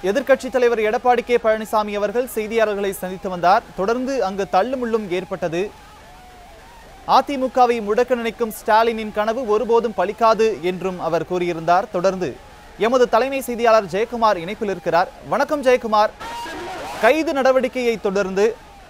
எதிர்க்கட்சித் தலைவர் எடப்பாடி கே பழனிசாமி அவர்கள் செய்தியாளர்களை சந்தித்து வந்தார் தொடர்ந்து அங்கு தள்ளுமுள்ளும் ஏற்பட்டது அதிமுகவை முடக்க நினைக்கும் ஸ்டாலினின் கனவு ஒருபோதும் பலிக்காது என்றும் அவர் கூறியிருந்தார் தொடர்ந்து எமது தலைமை செய்தியாளர் ஜெயக்குமார் இணைப்பில் இருக்கிறார் வணக்கம் ஜெயக்குமார் கைது நடவடிக்கையை தொடர்ந்து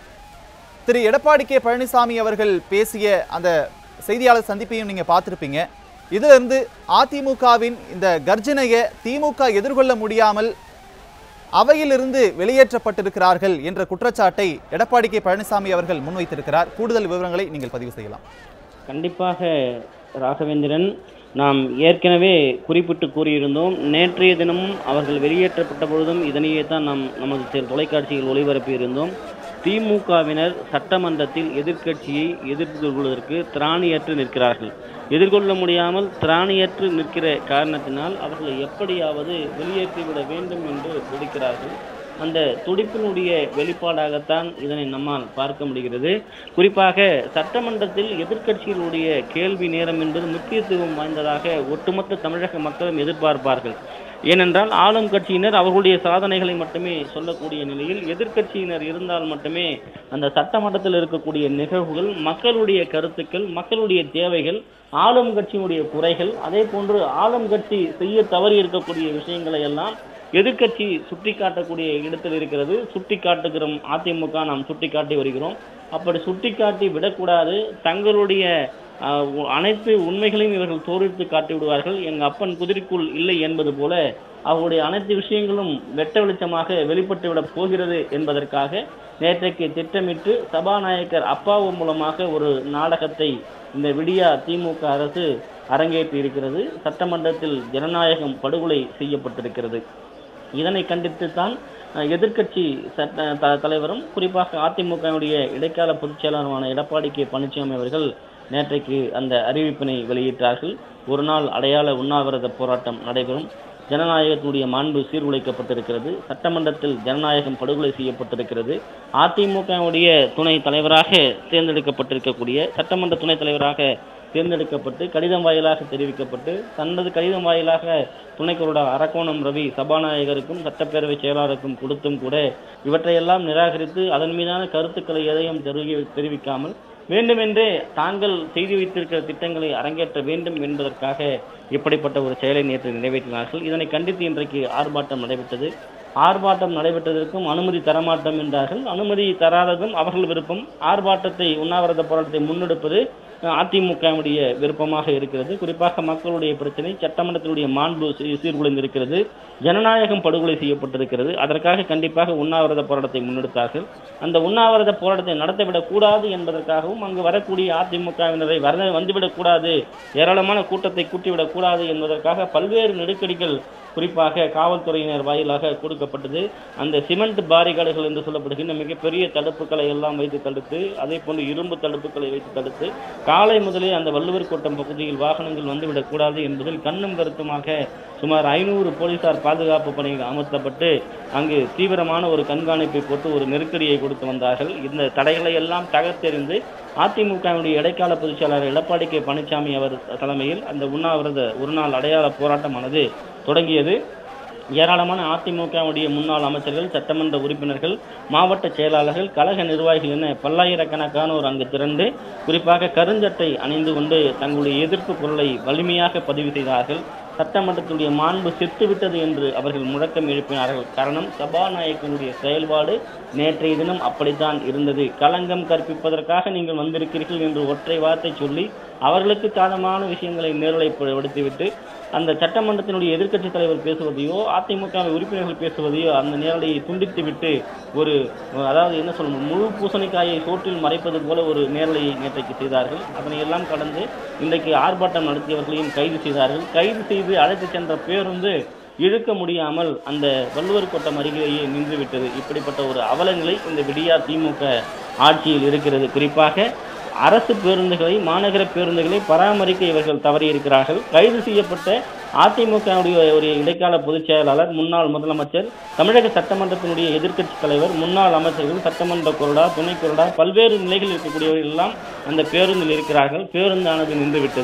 திரு எடப்பாடி கே பழனிசாமி அவர்கள் பேசிய அந்த செய்தியாளர் சந்திப்பையும் நீங்க பார்த்திருப்பீங்க இதுல இருந்து அதிமுகவின் இந்த கர்ஜனையை திமுக எதிர்கொள்ள முடியாமல் அவையிலிருந்து வெளியேற்றப்பட்டிருக்கிறார்கள் என்ற குற்றச்சாட்டை எடப்பாடி கே பழனிசாமி அவர்கள் முன்வைத்திருக்கிறார் கூடுதல் விவரங்களை நீங்கள் பதிவு செய்யலாம் கண்டிப்பாக ராகவேந்திரன் நாம் ஏற்கனவே குறிப்பிட்டு கூறியிருந்தோம் நேற்றைய தினமும் அவர்கள் வெளியேற்றப்பட்ட பொழுதும் இதனையே தான் நாம் நமது செ- தொலைக்காட்சியில் ஒளிபரப்பியிருந்தோம் திமுகவினர் சட்டமன்றத்தில் எதிர்க்கட்சியை எதிர்கொள்வதற்கு திராணியற்று நிற்கிறார்கள் எதிர்கொள்ள முடியாமல் திராணியற்று நிற்கிற காரணத்தினால் அவர்களை எப்படியாவது வெளியேற்றிவிட வேண்டும் என்று துடிக்கிறார்கள் அந்த துடிப்பினுடைய வெளிப்பாடாகத்தான் இதனை நம்மால் பார்க்க முடிகிறது குறிப்பாக சட்டமன்றத்தில் எதிர்க்கட்சிகளுடைய கேள்வி நேரம் என்பது முக்கியத்துவம் வாய்ந்ததாக ஒட்டுமொத்த தமிழக மக்களும் எதிர்பார்ப்பார்கள் ஏனென்றால் ஆளும் கட்சியினர் அவர்களுடைய சாதனைகளை மட்டுமே சொல்லக்கூடிய நிலையில் எதிர்க்கட்சியினர் இருந்தால் மட்டுமே அந்த சட்டமன்றத்தில் இருக்கக்கூடிய நிகழ்வுகள் மக்களுடைய கருத்துக்கள் மக்களுடைய தேவைகள் ஆளும் கட்சியினுடைய குறைகள் அதே போன்று ஆளும் கட்சி செய்ய தவறி இருக்கக்கூடிய விஷயங்களை எல்லாம் எதிர்க்கட்சி சுட்டி காட்டக்கூடிய இடத்தில் இருக்கிறது சுட்டி காட்டுகிறோம் அதிமுக நாம் சுட்டி காட்டி வருகிறோம் அப்படி சுட்டி காட்டி விடக்கூடாது தங்களுடைய ஆஹ், உ- அனைத்து உண்மைகளையும் இவர்கள் தோரித்து காட்டி விடுவார்கள் எங்க அப்பன் குதிரைக்குள் இல்லை என்பது போல அவருடைய அனைத்து விஷயங்களும் வெட்ட வெளிச்சமாக வெளிப்பட்டு விடப் போகிறது என்பதற்காக நேற்றைக்கு திட்டமிட்டு சபாநாயகர் அப்பாவு மூலமாக ஒரு நாடகத்தை இந்த விடியா திமுக அரசு அரங்கேற்றி இருக்கிறது சட்டமன்றத்தில் ஜனநாயகம் படுகொலை செய்யப்பட்டிருக்கிறது இதனை கண்டித்து தான் அஹ், எதிர்க்கட்சி சட்ட த- தலைவரும் குறிப்பாக அதிமுகவுடைய இடைக்கால பொதுச் செயலாளருமான எடப்பாடி கே பழனிசாமி அவர்கள் நேற்றைக்கு அந்த அறிவிப்பினை வெளியிட்டார்கள் ஒரு நாள் அடையாள உண்ணாவிரத போராட்டம் நடைபெறும் ஜனநாயகத்தினுடைய மாண்பு சீர்குலைக்கப்பட்டிருக்கிறது சட்டமன்றத்தில் ஜனநாயகம் படுகொலை செய்யப்பட்டிருக்கிறது அதிமுகவுடைய துணை தலைவராக தேர்ந்தெடுக்கப்பட்டிருக்கக்கூடிய சட்டமன்ற துணைத் தலைவராக தேர்ந்தெடுக்கப்பட்டு கடிதம் வாயிலாக தெரிவிக்கப்பட்டு தனது கடிதம் வாயிலாக துணைக்குருடா அரக்கோணம் ரவி சபாநாயகருக்கும் சட்டப்பேரவை செயலாளருக்கும் கொடுத்தும் கூட இவற்றையெல்லாம் நிராகரித்து அதன் மீதான கருத்துக்களை எதையும் தெரிவி தெரிவிக்காமல் வேண்டுமென்றே தாங்கள் செய்து வைத்திருக்கிற திட்டங்களை அரங்கேற்ற வேண்டும் என்பதற்காக இப்படிப்பட்ட ஒரு செயலை நேற்று நிறைவேற்றினார்கள் இதனை கண்டித்து இன்றைக்கு ஆர்ப்பாட்டம் நடைபெற்றது ஆர்ப்பாட்டம் நடைபெற்றதற்கும் அனுமதி தரமாட்டோம் என்றார்கள் அனுமதி தராததும் அவர்கள் விருப்பம் ஆர்ப்பாட்டத்தை உண்ணாவிரத போராட்டத்தை முன்னெடுப்பது அஹ், அதிமுகவுடைய விருப்பமாக இருக்கிறது குறிப்பாக மக்களுடைய பிரச்சனை சட்டமன்றத்தினுடைய மாண்பு சீ- சீர்குலைந்திருக்கிறது ஜனநாயகம் படுகொலை செய்யப்பட்டிருக்கிறது அதற்காக கண்டிப்பாக உண்ணாவிரத போராட்டத்தை முன்னெடுத்தார்கள் அந்த உண்ணாவிரத போராட்டத்தை நடத்திவிடக் கூடாது என்பதற்காகவும் அங்கு வரக்கூடிய அதிமுகவினரை வர வந்துவிடக் கூடாது ஏராளமான கூட்டத்தை கூட்டிவிடக் கூடாது என்பதற்காக பல்வேறு நெருக்கடிகள் குறிப்பாக காவல்துறையினர் வாயிலாக கொடுக்கப்பட்டது அந்த சிமெண்ட் பாரிகாடுகள் என்று சொல்லப்படுகின்ற மிகப்பெரிய தடுப்புகளை எல்லாம் வைத்து தடுத்து அதே போன்று இரும்பு தடுப்புகளை வைத்து தடுத்து காலை முதலே அந்த வள்ளுவர் கோட்டம் பகுதியில் வாகனங்கள் வந்துவிடக் கூடாது என்பதில் கண்ணும் கருத்துமாக சுமார் ஐநூறு போலீசார் பாதுகாப்பு பணியில் அமர்த்தப்பட்டு அங்கு தீவிரமான ஒரு கண்காணிப்பை போட்டு ஒரு நெருக்கடியை கொடுத்து வந்தார்கள் இந்த தடைகளை எல்லாம் தகர்த்தெறிந்து அதிமுகவுடைய இடைக்கால பொதுச் செயலாளர் எடப்பாடி கே பழனிசாமி அவர் தலைமையில் அந்த உண்ணாவிரத ஒரு நாள் அடையாள போராட்டமானது தொடங்கியது ஏராளமான அதிமுகவுடைய முன்னாள் அமைச்சர்கள் சட்டமன்ற உறுப்பினர்கள் மாவட்ட செயலாளர்கள் கழக நிர்வாகிகள் என பல்லாயிரக்கணக்கானோர் அங்கு திரண்டு குறிப்பாக கருஞ்சட்டை அணிந்து கொண்டு தங்களுடைய எதிர்ப்பு குரலை வலிமையாக பதிவு செய்தார்கள் சட்டமன்றத்துடைய மாண்பு செத்துவிட்டது என்று அவர்கள் முழக்கம் எழுப்பினார்கள் காரணம் சபாநாயகனுடைய செயல்பாடு நேற்றைய தினம் அப்படித்தான் இருந்தது களங்கம் கற்பிப்பதற்காக நீங்கள் வந்திருக்கிறீர்கள் என்று ஒற்றை வார்த்தை சொல்லி அவர்களுக்கு சாதமான விஷயங்களை நேரலைப்படுத்திவிட்டு அந்த சட்டமன்றத்தினுடைய எதிர்க்கட்சி தலைவர் பேசுவதையோ அதிமுக உறுப்பினர்கள் பேசுவதையோ அந்த நேரலையை துண்டித்துவிட்டு ஒரு அதாவது என்ன சொல்லணும் முழு பூசணிக்காயை சோற்றில் மறைப்பது போல ஒரு நேரலையை நேற்றைக்கு செய்தார்கள் அதனை எல்லாம் கடந்து இன்றைக்கு ஆர்ப்பாட்டம் நடத்தியவர்களையும் கைது செய்தார்கள் கைது செய்து அழைத்து சென்ற பேருந்து இழுக்க முடியாமல் அந்த வள்ளுவர் கோட்டம் அருகிலேயே நின்றுவிட்டது இப்படிப்பட்ட ஒரு அவலநிலை இந்த விடியா திமுக ஆட்சியில் இருக்கிறது குறிப்பாக அரசு பேருந்துகளை மாநகர பேருந்துகளை பராமரிக்க இவர்கள் தவறியிருக்கிறார்கள் கைது செய்யப்பட்ட அதிமுகவுடைய ஒரு இடைக்கால பொதுச் செயலாளர் முன்னாள் முதலமைச்சர் தமிழக சட்டமன்றத்தினுடைய எதிர்க்கட்சி தலைவர் முன்னாள் அமைச்சர்கள் சட்டமன்ற கொறடா துணை கொறடா பல்வேறு நிலைகளில் இருக்கக்கூடியவர்கள் எல்லாம் அந்த பேருந்தில் இருக்கிறார்கள் பேருந்தானது நின்றுவிட்டது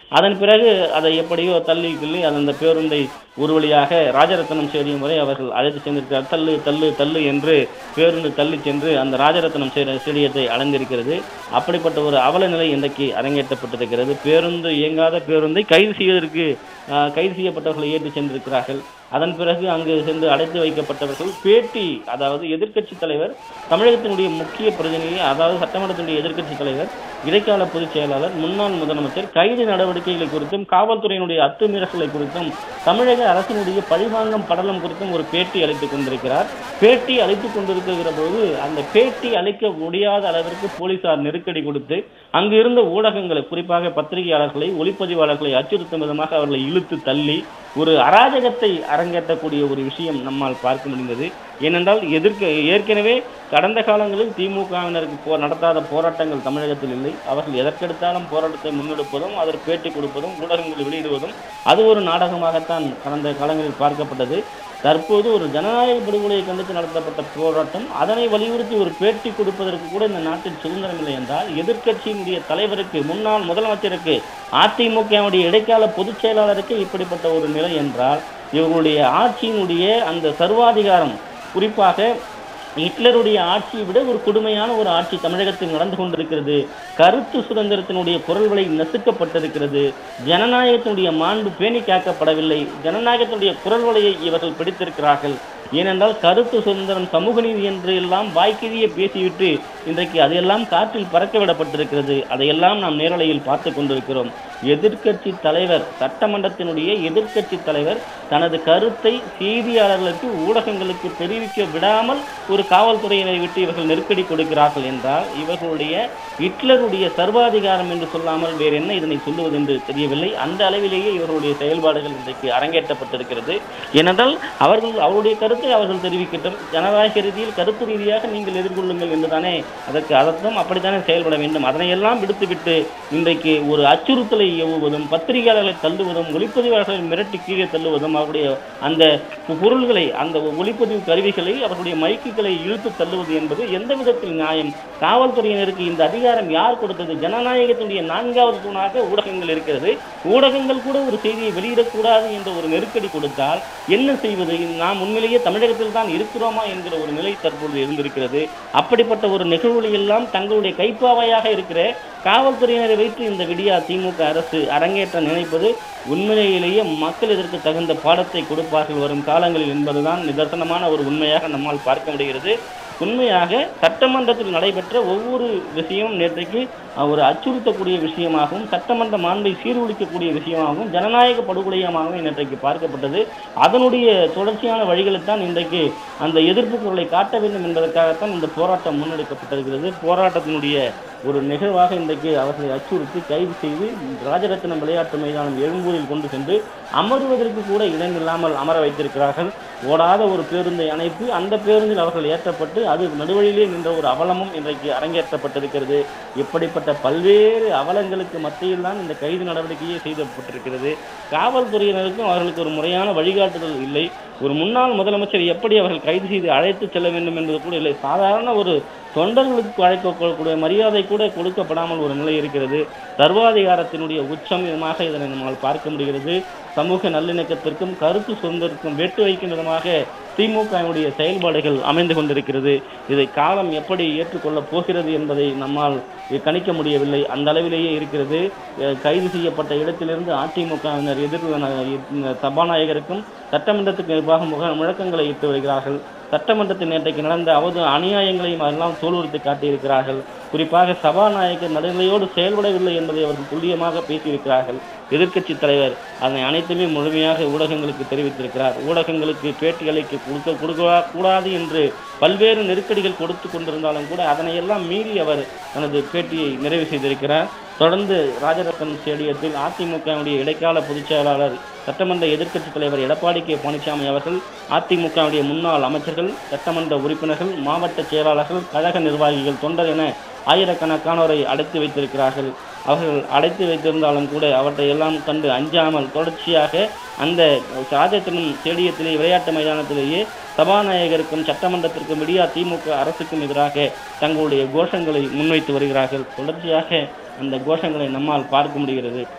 அதன் பிறகு அதை எப்படியோ தள்ளி கிள்ளி அது அந்த பேருந்தை ஒரு வழியாக ராஜரத்னம் ஸ்டேடியம் வரை அவர்கள் அழைத்து சென்றிருக்கிறார் தள்ளு தள்ளு தள்ளு என்று பேருந்து தள்ளி சென்று அந்த ராஜரத்னம் ஸ்டே- ஸ்டேடியத்தை அடைந்திருக்கிறது அப்படிப்பட்ட ஒரு அவல நிலை இன்றைக்கு அரங்கேற்றப்பட்டிருக்கிறது பேருந்து இயங்காத பேருந்தை கைது செய்வதற்கு ஆஹ், கைது செய்யப்பட்டவர்களை ஏற்றி சென்றிருக்கிறார்கள் அதன் பிறகு அங்கு சென்று அடைத்து வைக்கப்பட்டவர்கள் பேட்டி அதாவது எதிர்க்கட்சி தலைவர் தமிழகத்தினுடைய முக்கிய பிரதிநிதி அதாவது சட்டமன்றத்தினுடைய எதிர்க்கட்சி தலைவர் இடைக்கால பொதுச் செயலாளர் முன்னாள் முதலமைச்சர் கைது நடவடிக்கைகளை குறித்தும் காவல்துறையினுடைய அத்துமீறல்களை குறித்தும் தமிழக அரசினுடைய பழிவாங்கம் படலம் குறித்தும் ஒரு பேட்டி அளித்துக் கொண்டிருக்கிறார் பேட்டி அளித்துக் கொண்டிருக்கிற போது அந்த பேட்டி அளிக்க முடியாத அளவிற்கு போலீசார் நெருக்கடி கொடுத்து அங்கு இருந்த ஊடகங்களை குறிப்பாக பத்திரிகையாளர்களை ஒளிப்பதிவாளர்களை அச்சுறுத்தும் விதமாக அவர்களை இழுத்து தள்ளி ஒரு அராஜகத்தை அரங்கேற்றக்கூடிய ஒரு விஷயம் நம்மால் பார்க்க முடிந்தது ஏனென்றால் எதிர்க்க ஏற்கனவே கடந்த காலங்களில் திமுகவினருக்கு போ நடத்தாத போராட்டங்கள் தமிழகத்தில் இல்லை அவர்கள் எதற்கெடுத்தாலும் போராட்டத்தை முன்னெடுப்பதும் அதற்கு பேட்டி கொடுப்பதும் ஊடகங்கள் வெளியிடுவதும் அது ஒரு நாடகமாகத்தான் கடந்த காலங்களில் பார்க்கப்பட்டது தற்போது ஒரு ஜனநாயக படுகொலையை கண்டித்து நடத்தப்பட்ட போராட்டம் அதனை வலியுறுத்தி ஒரு பேட்டி கொடுப்பதற்கு கூட இந்த நாட்டில் சுதந்திரம் இல்லை என்றால் எதிர்க்கட்சியினுடைய தலைவருக்கு முன்னாள் முதலமைச்சருக்கு அதிமுகவுடைய இடைக்கால பொதுச் செயலாளருக்கு இப்படிப்பட்ட ஒரு நிலை என்றால் இவர்களுடைய ஆட்சியினுடைய அந்த சர்வாதிகாரம் குறிப்பாக ஹிட்லருடைய ஆட்சியை விட ஒரு கொடுமையான ஒரு ஆட்சி தமிழகத்தில் நடந்து கொண்டிருக்கிறது கருத்து சுதந்திரத்தினுடைய குரல்களை நசுக்கப்பட்டிருக்கிறது ஜனநாயகத்தினுடைய மாண்பு பேணி காக்கப்படவில்லை ஜனநாயகத்தினுடைய குரல்வலையை இவர்கள் பிடித்திருக்கிறார்கள் ஏனென்றால் கருத்து சுதந்திரம் சமூக நீதி என்று எல்லாம் வாய்க்கிழிய பேசிவிட்டு இன்றைக்கு அதையெல்லாம் காற்றில் பறக்க விடப்பட்டிருக்கிறது அதையெல்லாம் நாம் நேரலையில் பார்த்து கொண்டிருக்கிறோம் எதிர்க்கட்சி தலைவர் சட்டமன்றத்தினுடைய எதிர்க்கட்சி தலைவர் தனது கருத்தை செய்தியாளர்களுக்கு ஊடகங்களுக்கு தெரிவிக்க விடாமல் ஒரு காவல்துறையினரை விட்டு இவர்கள் நெருக்கடி கொடுக்கிறார்கள் என்றால் இவர்களுடைய ஹிட்லருடைய சர்வாதிகாரம் என்று சொல்லாமல் வேறு என்ன இதனை சொல்லுவது என்று தெரியவில்லை அந்த அளவிலேயே இவர்களுடைய செயல்பாடுகள் இன்றைக்கு அரங்கேற்றப்பட்டிருக்கிறது ஏனென்றால் அவர்கள் அவருடைய கருத்தை அவர்கள் தெரிவிக்கட்டும் ஜனநாயக ரீதியில் கருத்து ரீதியாக நீங்கள் எதிர்கொள்ளுங்கள் என்றுதானே அதற்கு அர்த்தம் அப்படித்தானே செயல்பட வேண்டும் அதனையெல்லாம் விடுத்துவிட்டு இன்றைக்கு ஒரு அச்சுறுத்தலை ஏவுவதும் பத்திரிகையாளர்களை தள்ளுவதும் ஒளிப்பதிவாளர்களை மிரட்டி கீழே தள்ளுவதும் அவருடைய அந்த பொருள்களை அந்த ஒளிப்பதிவு கருவிகளை அவர்களுடைய மைக்குகளை இழுத்து தள்ளுவது என்பது எந்த விதத்தில் நியாயம் காவல்துறையினருக்கு இந்த அதிகாரம் யார் கொடுத்தது ஜனநாயகத்தினுடைய நான்காவது தூணாக ஊடகங்கள் இருக்கிறது ஊடகங்கள் கூட ஒரு செய்தியை வெளியிடக்கூடாது என்ற ஒரு நெருக்கடி கொடுத்தால் என்ன செய்வது நாம் உண்மையிலேயே தமிழகத்தில் தான் இருக்கிறோமா என்கிற ஒரு நிலை தற்பொழுது இருந்திருக்கிறது அப்படிப்பட்ட ஒரு நிகழ்வுகளை எல்லாம் தங்களுடைய கைப்பாவையாக இருக்கிற காவல்துறையினரை வைத்து இந்த விடியா திமுக அரசு அரங்கேற்ற நினைப்பது உண்மையிலேயே மக்கள் இதற்கு தகுந்த பாடத்தை கொடுப்பார்கள் வரும் காலங்களில் என்பதுதான் நிதர்சனமான ஒரு உண்மையாக நம்மால் பார்க்க முடிகிறது உண்மையாக சட்டமன்றத்தில் நடைபெற்ற ஒவ்வொரு விஷயமும் நேற்றைக்கு ஒரு அச்சுறுத்தக்கூடிய விஷயமாகவும் சட்டமன்ற மாண்பை சீர்குலைக்கக்கூடிய விஷயமாகவும் ஜனநாயக படுகொலையமாகவும் நேற்றைக்கு பார்க்கப்பட்டது அதனுடைய தொடர்ச்சியான வழிகளைத்தான் இன்றைக்கு அந்த எதிர்ப்பு குரலை காட்ட வேண்டும் என்பதற்காகத்தான் இந்த போராட்டம் முன்னெடுக்கப்பட்டிருக்கிறது போராட்டத்தினுடைய ஒரு நிகழ்வாக இன்றைக்கு அவர்களை அச்சுறுத்தி கைது செய்து ராஜரத்னம் விளையாட்டு மைதானம் எழும்பூரில் கொண்டு சென்று அமர்வதற்கு கூட இடமில்லாமல் அமர வைத்திருக்கிறார்கள் ஓடாத ஒரு பேருந்தை அணைத்து அந்த பேருந்தில் அவர்கள் ஏற்றப்பட்டு அது நடுவழியிலே நின்ற ஒரு அவலமும் இன்றைக்கு அரங்கேற்றப்பட்டிருக்கிறது இப்படிப்பட்ட பல்வேறு அவலங்களுக்கு மத்தியில் தான் இந்த கைது நடவடிக்கையே செய்யப்பட்டிருக்கிறது காவல்துறையினருக்கும் அவர்களுக்கு ஒரு முறையான வழிகாட்டுதல் இல்லை ஒரு முன்னாள் முதலமைச்சர் எப்படி அவர்கள் கைது செய்து அழைத்து செல்ல வேண்டும் என்பது கூட இல்லை சாதாரண ஒரு தொண்டர்களுக்கு அழைக்கக்கூடிய மரியாதை கூட கொடுக்கப்படாமல் ஒரு நிலை இருக்கிறது சர்வாதிகாரத்தினுடைய உச்சம் விதமாக இதனை நம்மால் பார்க்க முடிகிறது சமூக நல்லிணக்கத்திற்கும் கருத்து சுதந்திரத்திற்கும் வெட்டு வைக்கும் விதமாக திமுகவினுடைய செயல்பாடுகள் அமைந்து கொண்டிருக்கிறது இதை காலம் எப்படி ஏற்றுக்கொள்ளப் போகிறது என்பதை நம்மால் கணிக்க முடியவில்லை அந்த அளவிலேயே இருக்கிறது அஹ் கைது செய்யப்பட்ட இடத்திலிருந்து அதிமுகவினர் எதிர் சபாநாயகருக்கும் சட்டமன்றத்துக்கு நிர்வாக முக முழக்கங்களை இட்டு வருகிறார்கள் சட்டமன்றத்தில் நேற்றைக்கு நடந்த அவது அநியாயங்களையும் அதெல்லாம் தோலுரித்து காட்டியிருக்கிறார்கள் குறிப்பாக சபாநாயகர் நடுநிலையோடு செயல்படவில்லை என்பதை அவர்கள் துல்லியமாக பேசியிருக்கிறார்கள் எதிர்க்கட்சி தலைவர் அதனை அனைத்துமே முழுமையாக ஊடகங்களுக்கு தெரிவித்திருக்கிறார் ஊடகங்களுக்கு பேட்டி அளிக்க கொடுக்க கொடுக்க கூடாது என்று பல்வேறு நெருக்கடிகள் கொடுத்து கொண்டிருந்தாலும் கூட அதனையெல்லாம் மீறி அவர் தனது பேட்டியை நிறைவு செய்திருக்கிறார் தொடர்ந்து ராஜரத்னம் ஸ்டேடியத்தில் அதிமுகவுடைய இடைக்கால பொதுச் செயலாளர் சட்டமன்ற எதிர்க்கட்சித் தலைவர் எடப்பாடி கே பழனிசாமி அவர்கள் அதிமுகவுடைய முன்னாள் அமைச்சர்கள் சட்டமன்ற உறுப்பினர்கள் மாவட்ட செயலாளர்கள் கழக நிர்வாகிகள் தொண்டர் என ஆயிரக்கணக்கானோரை அடைத்து வைத்திருக்கிறார்கள் அவர்கள் அடைத்து வைத்திருந்தாலும் கூட அவற்றை எல்லாம் கண்டு அஞ்சாமல் தொடர்ச்சியாக அந்த ராஜத்தினம் ஸ்டேடியத்திலே விளையாட்டு மைதானத்திலேயே சபாநாயகருக்கும் சட்டமன்றத்திற்கும் விடியா திமுக அரசுக்கும் எதிராக தங்களுடைய கோஷங்களை முன்வைத்து வருகிறார்கள் தொடர்ச்சியாக அந்த கோஷங்களை நம்மால் பார்க்க முடிகிறது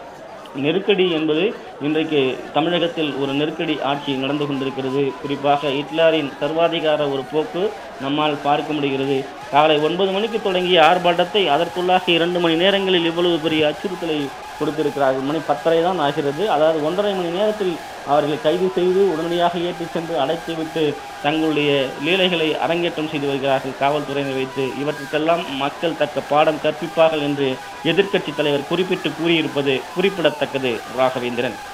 நெருக்கடி என்பது இன்றைக்கு தமிழகத்தில் ஒரு நெருக்கடி ஆட்சி நடந்து கொண்டிருக்கிறது குறிப்பாக ஹிட்லரின் சர்வாதிகார ஒரு போக்கு நம்மால் பார்க்க முடிகிறது காலை ஒன்பது மணிக்கு தொடங்கிய ஆர்ப்பாட்டத்தை அதற்குள்ளாக இரண்டு மணி நேரங்களில் இவ்வளவு பெரிய அச்சுறுத்தலை கொடுத்திருக்கிறார்கள் மணி பத்தரை தான் ஆகிறது அதாவது ஒன்றரை மணி நேரத்தில் அவர்களை கைது செய்து உடனடியாக ஏற்றிச் சென்று அடைத்துவிட்டு தங்களுடைய லீலைகளை அரங்கேற்றம் செய்து வருகிறார்கள் காவல்துறையினர் வைத்து இவற்றுக்கெல்லாம் மக்கள் தக்க பாடம் கற்பிப்பார்கள் என்று எதிர்க்கட்சி தலைவர் குறிப்பிட்டு கூறியிருப்பது குறிப்பிடத்தக்கது ராகவேந்திரன்